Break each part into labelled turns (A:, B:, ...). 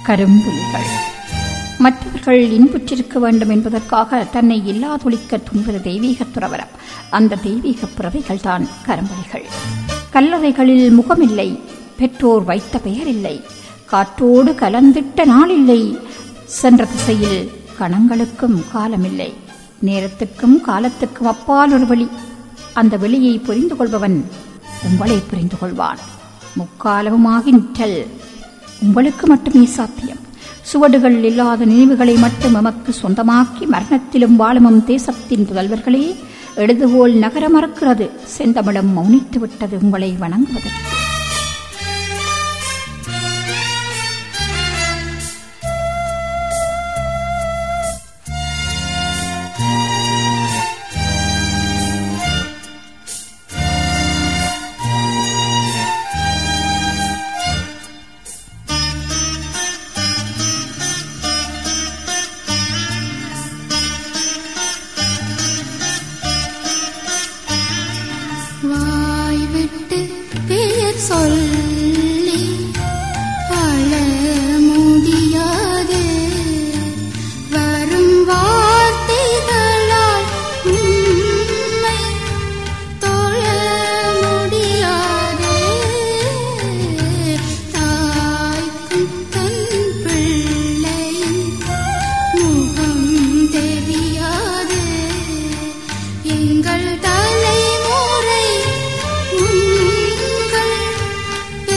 A: கரும்புலிகள் மற்றவர்கள் இன்புற்றிருக்க வேண்டும் என்பதற்காக தன்னை இல்லாதொழிக்க துணிவது தெய்வீக துறவரம் அந்த தெய்வீக பிறவைகள் தான் கரும்புலிகள் கல்லறைகளில் முகமில்லை பெற்றோர் வைத்த பெயர் இல்லை காற்றோடு கலந்திட்ட நாளில்லை சென்ற திசையில் கணங்களுக்கும் காலமில்லை நேரத்துக்கும் காலத்துக்கும் அப்பால் ஒரு வழி அந்த வெளியை புரிந்து கொள்பவன் உங்களை புரிந்து கொள்வான் முக்காலமுமாகி நிற்றல் உங்களுக்கு மட்டுமே சாத்தியம் சுவடுகள் இல்லாத நினைவுகளை மட்டும் எமக்கு சொந்தமாக்கி மரணத்திலும் வாழுமும் தேசத்தின் புதல்வர்களே எழுதுகோல் நகர மறக்கிறது செந்தமிழம் மௌனித்து விட்டது உங்களை வணங்குவதற்கு
B: வாய் விட்டு பெயர் சொல்லி அழ முடியாது வரும் வார்த்தைகளால் உம்மை தொழ முடியாது தாய்க்கும் தன் பிள்ளையின் முகம் தெரியாது எங்கள் தலைமுறை உங்கள்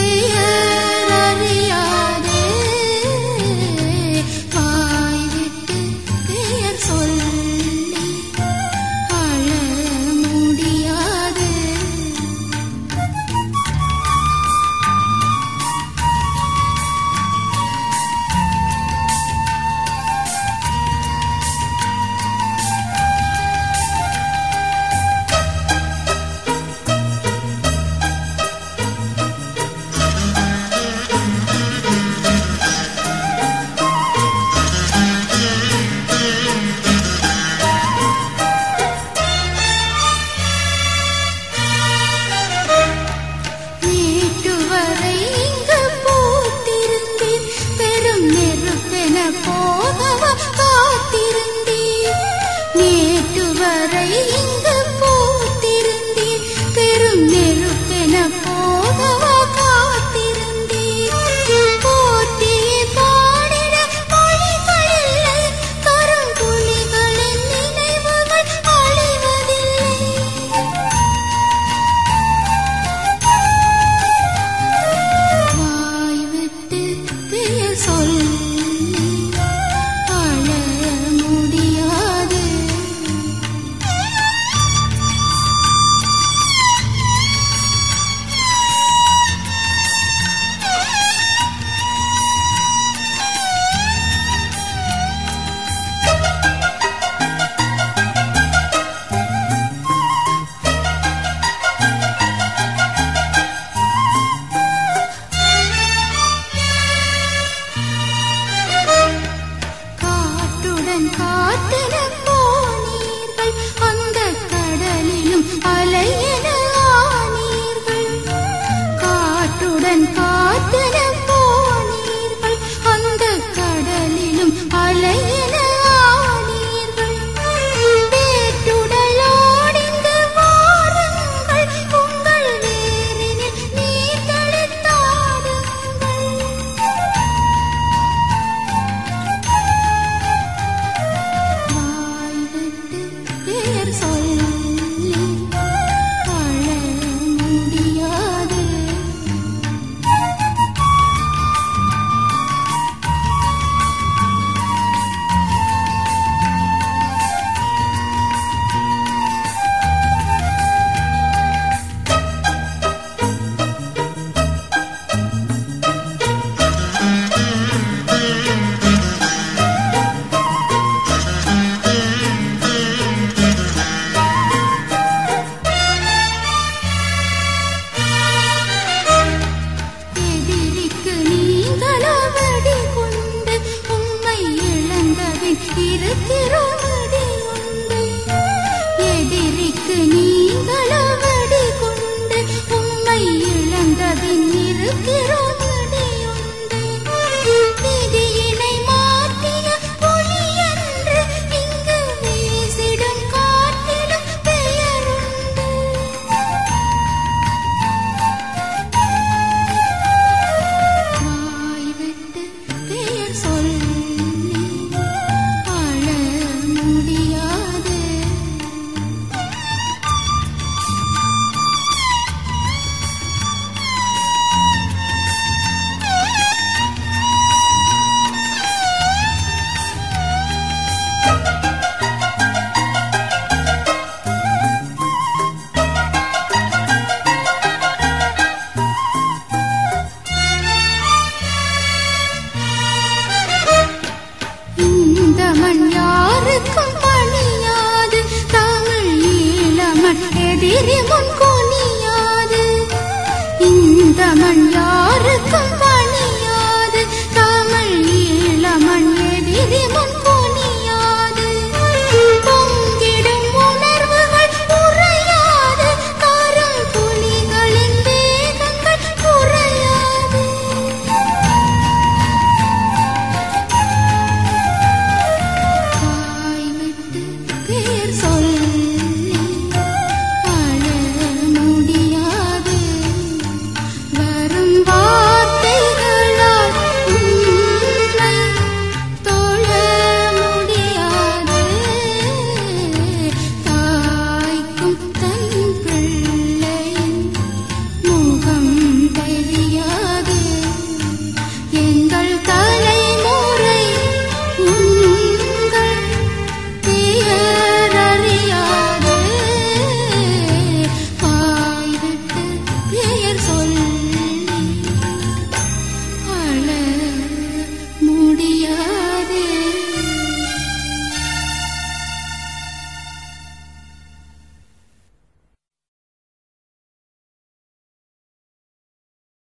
B: மண் யாருக்கும்